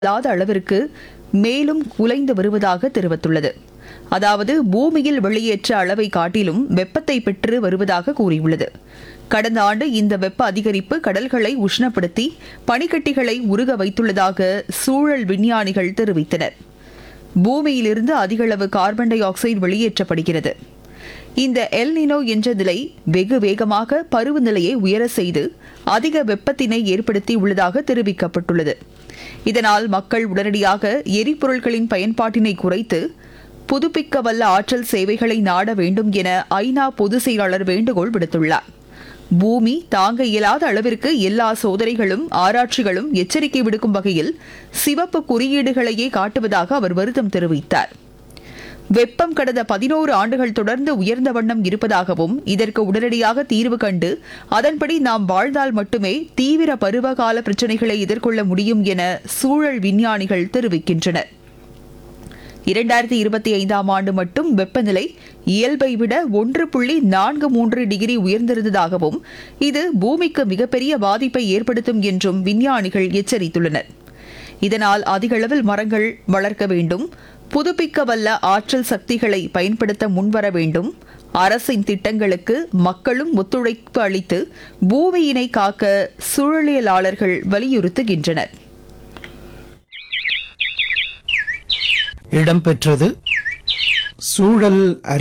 இல்லாத அளவிற்கு மேலும் குலைந்து வருவதாக தெரிவித்துள்ளது அதாவது பூமியில் வெளியேற்ற அளவை காட்டிலும் வெப்பத்தை பெற்று வருவதாக கூறியுள்ளது கடந்த ஆண்டு இந்த வெப்ப அதிகரிப்பு கடல்களை உஷ்ணப்படுத்தி பனிக்கட்டிகளை உருக வைத்துள்ளதாக சூழல் விஞ்ஞானிகள் தெரிவித்தனர் பூமியிலிருந்து அதிகளவு கார்பன் டை ஆக்சைடு வெளியேற்றப்படுகிறது இந்த எல் நினோ என்ற நிலை வெகு வேகமாக பருவநிலையை உயர செய்து அதிக வெப்பத்தினை ஏற்படுத்தி உள்ளதாக தெரிவிக்கப்பட்டுள்ளது இதனால் மக்கள் உடனடியாக எரிபொருட்களின் பயன்பாட்டினை குறைத்து புதுப்பிக்க வல்ல ஆற்றல் சேவைகளை நாட வேண்டும் என ஐநா பொதுச் செயலாளர் வேண்டுகோள் விடுத்துள்ளார் பூமி தாங்க இயலாத அளவிற்கு எல்லா சோதனைகளும் ஆராய்ச்சிகளும் எச்சரிக்கை விடுக்கும் வகையில் சிவப்பு குறியீடுகளையே காட்டுவதாக அவர் வருத்தம் தெரிவித்தார் வெப்பம் கடந்த பதினோரு ஆண்டுகள் தொடர்ந்து உயர்ந்த வண்ணம் இருப்பதாகவும் இதற்கு உடனடியாக தீர்வு கண்டு அதன்படி நாம் வாழ்ந்தால் மட்டுமே தீவிர பருவகால பிரச்சினைகளை எதிர்கொள்ள முடியும் என சூழல் விஞ்ஞானிகள் தெரிவிக்கின்றனர் இரண்டாயிரத்தி இருபத்தி ஐந்தாம் ஆண்டு மட்டும் வெப்பநிலை இயல்பை விட ஒன்று புள்ளி நான்கு மூன்று டிகிரி உயர்ந்திருந்ததாகவும் இது பூமிக்கு மிகப்பெரிய பாதிப்பை ஏற்படுத்தும் என்றும் விஞ்ஞானிகள் எச்சரித்துள்ளனர் இதனால் அதிகளவில் மரங்கள் வளர்க்க வேண்டும் புதுப்பிக்க வல்ல ஆற்றல் சக்திகளை பயன்படுத்த முன்வர வேண்டும் அரசின் திட்டங்களுக்கு மக்களும் ஒத்துழைப்பு அளித்து பூமியினை காக்க சூழலியலாளர்கள் வலியுறுத்துகின்றனர் இடம்பெற்றது சூழல் அறி